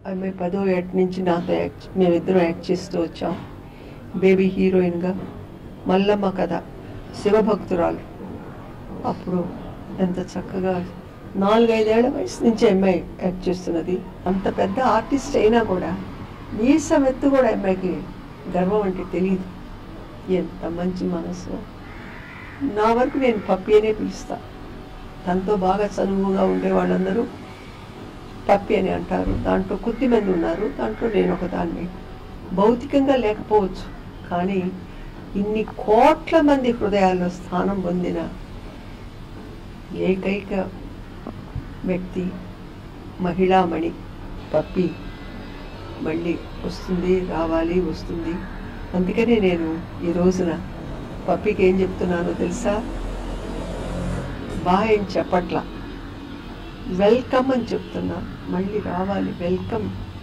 ఆమె పదో ఏట నుంచి నాతో యాక్ట్ మేమిద్దరం యాక్ట్ చేస్తూ వచ్చాం బేబీ హీరోయిన్గా మల్లమ్మ కథ శివభక్తురాలు అప్పుడు ఎంత చక్కగా నాలుగైదేళ్ల వయసు నుంచి అమ్మాయి యాక్ట్ చేస్తున్నది అంత పెద్ద ఆర్టిస్ట్ అయినా కూడా ఈ సమెత్తు కూడా అమ్మాయికి గర్వం అంటే తెలియదు ఎంత మంచి మనసు నా వరకు నేను పప్పి అనే పిలుస్తా తనతో బాగా చనువుగా ఉండే వాళ్ళందరూ పప్పి అని అంటారు దాంట్లో కొద్ది మంది ఉన్నారు దాంట్లో నేను ఒక దాన్ని భౌతికంగా లేకపోవచ్చు కానీ ఇన్ని కోట్ల మంది హృదయాల్లో స్థానం పొందిన ఏకైక వ్యక్తి మహిళామణి పప్పి మళ్ళీ వస్తుంది రావాలి వస్తుంది అందుకనే నేను ఈ రోజున పప్పికి ఏం చెప్తున్నానో తెలుసా బాయ్ అని చెప్పట్లా వెల్కమ్ అని చెప్తున్నా మళ్ళీ రావాలి వెల్కమ్